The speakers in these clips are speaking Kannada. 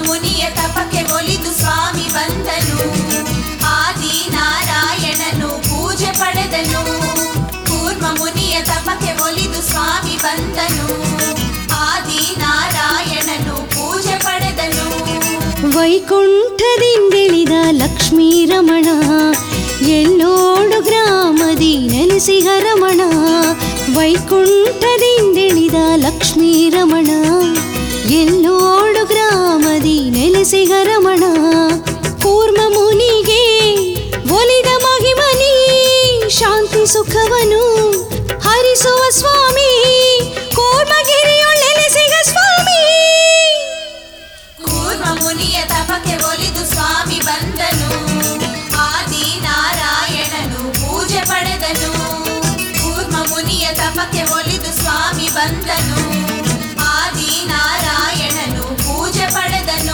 ಮುನಿಯ ತಪಕ್ಕೆ ಒಲಿದು ಸ್ವಾಮಿ ಬಂದನು ಆದಿ ನಾರಾಯಣನು ಪೂಜೆ ಪಡೆದನು ಕೂರ್ಮ ಮುನಿಯ ತಪಕ್ಕೆ ಒಲಿದು ಸ್ವಾಮಿ ಬಂದನು ಆದಿ ನಾರಾಯಣನು ಪೂಜೆ ಪಡೆದನು ವೈಕುಂಠದಿಂದಿಳಿದ ಲಕ್ಷ್ಮೀ ರಮಣ ಎಲ್ಲೋಡು ಗ್ರಾಮದಿ ನೆಲೆಸಿಗ ರಮಣ ವೈಕುಂಠದಿಂದಿಳಿದ ಲಕ್ಷ್ಮೀ ರಮಣ ಎಲ್ಲೋಡು ಗ್ರಾಮದಿ ನೆಲೆಸಿಗ ರಮಣ ಕೂರ್ಮ ಮುನಿಗೆ ಒಲಿದ ಮಹಿಮನಿ ಶಾಂತಿ ಸುಖವನು ಹರಿಸುವ ಸ್ವಾಮಿ ಕೂರ್ಮಗಿರಿಯೊಳ್ಳೆಲೆಸಿಗ ಸ್ವಾಮಿ ಕೂರ್ಮ ಮುನಿಯ ತಪಕ್ಕೆ ಒಲಿದು ಸ್ವಾಮಿ ಬಂದನು ಆದಿ ನಾರಾಯಣನು ಪೂಜೆ ಪಡೆದನು ಕೂರ್ಮ ಮುನಿಯ ತಪಕ್ಕೆ ಒಲಿದು ಸ್ವಾಮಿ ಬಂದನು ಆದಿ ನಾರಾಯಣನು ಪೂಜೆ ಪಡೆದನು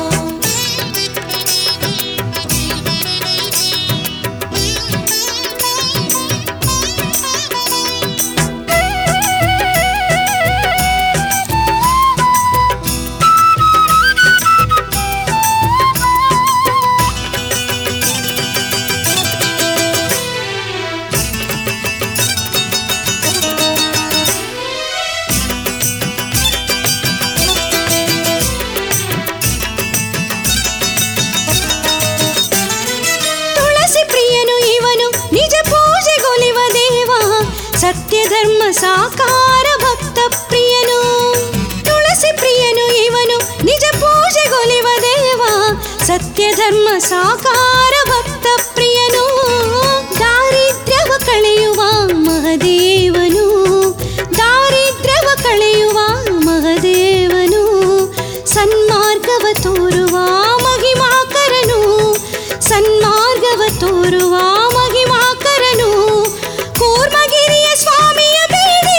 ತುಳಸಿ ಪ್ರಿಯನು ಇವನು ನಿಜ ಪೂಜೆಗೊಲಿವ ದೇವ ಸತ್ಯ ಧರ್ಮ ಸಾಕಾರ ಭಕ್ತ ಪ್ರಿಯನು ತುಳಸಿ ಪ್ರಿಯನು ಇವನು ನಿಜ ಪೂಜೆಗೊಲಿವ ದೇವ ಸತ್ಯ ಧರ್ಮ ಸಾಕಾರ ಭಕ್ತ ಪ್ರಿಯನು ದಾರಿದ್ರ್ಯವ ಕಳೆಯುವ ಮಹದೇವನು ದಾರಿದ್ರ್ಯವ ಕಳೆಯುವ ಮಹದೇವನು ಸನ್ಮಾರ್ಗವ ತೋರುವ ಮಹಿಮಾಕರನು ಸನ್ಮಾರ್ಗವ ತೋರುವ ಮಹಿಮಾಕರನು ಕೂರ್ಮಗಿರಿಯ ಸ್ವಾಮಿಯ ಬೇಡಿ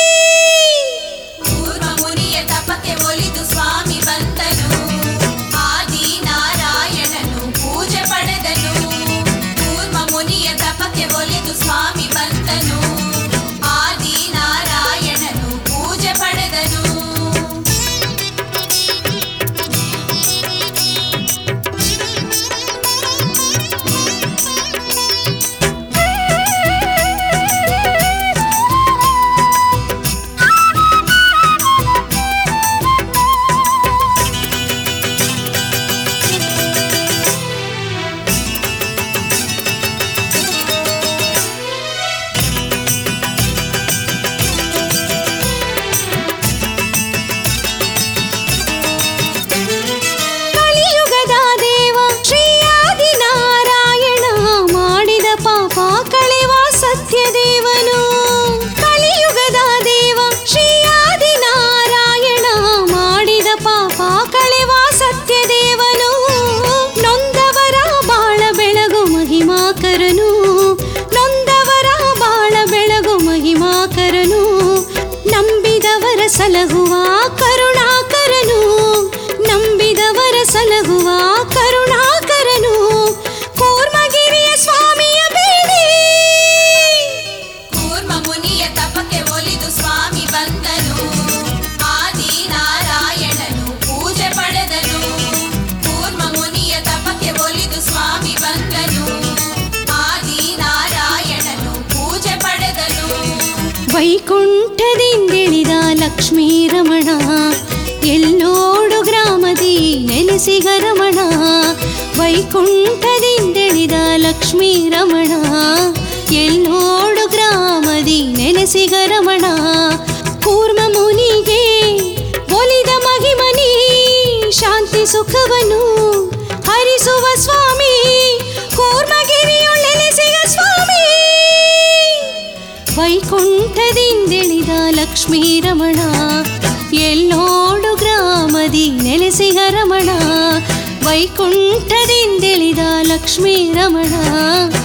ಕೂರ್ಮ ಮುನಿಯ ತಪಕ್ಕೆ ಒಲಿದು ಸ್ವಾಮಿ ಬಂದನು ಆದಿ ನಾರಾಯಣನು ಪೂಜೆ ಪಡೆದನು ಕೂರ್ಮ ಮುನಿಯ ತಪಕ್ಕೆ ಒಲಿದು ಸ್ವಾಮಿ ಬಂದನು ಆದಿ ನಾರಾಯಣನು ಪೂಜೆ ಪಡೆದನು ಕಲಿಯುಗದ ದೇವ ಶ್ರೀ ಆದಿನಾರಾಯಣ ಮಾಡಿದ ಪಾಪ ಕಳೆವ ಸತ್ಯ ದೇವನು ಕಲಿಯುಗದ ದೇವ ಶ್ರೀ ಆದಿನಾರಾಯಣ ಮಾಡಿದ ಪಾಪ ಕಳೆವ ಸತ್ಯ ದೇವನು ನೊಂದವರ ಬಾಳ ಬೆಳಗು ಮಹಿಮಾಕರನು ನೊಂದವರ ಬಾಳ ಬೆಳಗು ಮಹಿಮಾಕರನು ನಂಬಿದವರ ಸಲಹುವ ಕರುಣಾಕರನು ನಂಬಿದವರ ಸಲಹುವ ಕರುಣಾಕರನು ಕೂರ್ಮಗಿರಿಯ ಸ್ವಾಮಿಯ ಬೇಡಿ ಕೂರ್ಮ ಮುನಿಯ ತಪಕ್ಕೆ ಒಲಿದು ಸ್ವಾಮಿ ಬಂದನು ಆದಿ ನಾರಾಯಣನು ಪೂಜೆ ಪಡೆದನು ಕೂರ್ಮ ಮುನಿಯ ತಪಕ್ಕೆ ಒಲಿದು ಸ್ವಾಮಿ ಬಂದನು ಆದಿ ನಾರಾಯಣನು ಪೂಜೆ ಪಡೆದನು ವೈಕುಂಠದಿಂದಿಳಿದ ಲಕ್ಷ್ಮೀ ರಮಣ ಎಲ್ಲೋಡು ಗ್ರಾಮದಿ ನೆಲೆಸಿಗ ರಮಣ ವೈಕುಂಠದಿಂದಿಳಿದ ಲಕ್ಷ್ಮೀ ರಮಣ ಎಲ್ಲೋಡು ಗ್ರಾಮದಿ ನೆಲೆಸಿಗ ರಮಣ ಕೂರ್ಮ ಮುನಿಗೆ ಒಲಿದ ಮಹಿಮನಿ ಶಾಂತಿ ಸುಖವನು ಹರಿಸುವ ಸ್ವಾಮಿ ಕೂರ್ಮಗಿರಿಯೊಳ್ಳೆಲೆಸಿಗ ಸ್ವಾಮಿ ವೈಕುಂಠದಿಂದಿಳಿದ ಲಕ್ಷ್ಮೀ ರಮಣ ಎಲ್ಲೋಡು ಗ್ರಾಮದಿ ನೆಲೆಸಿಗ ರಮಣ ವೈಕುಂಠದಿಂದಿಳಿದ ಲಕ್ಷ್ಮೀ ರಮಣ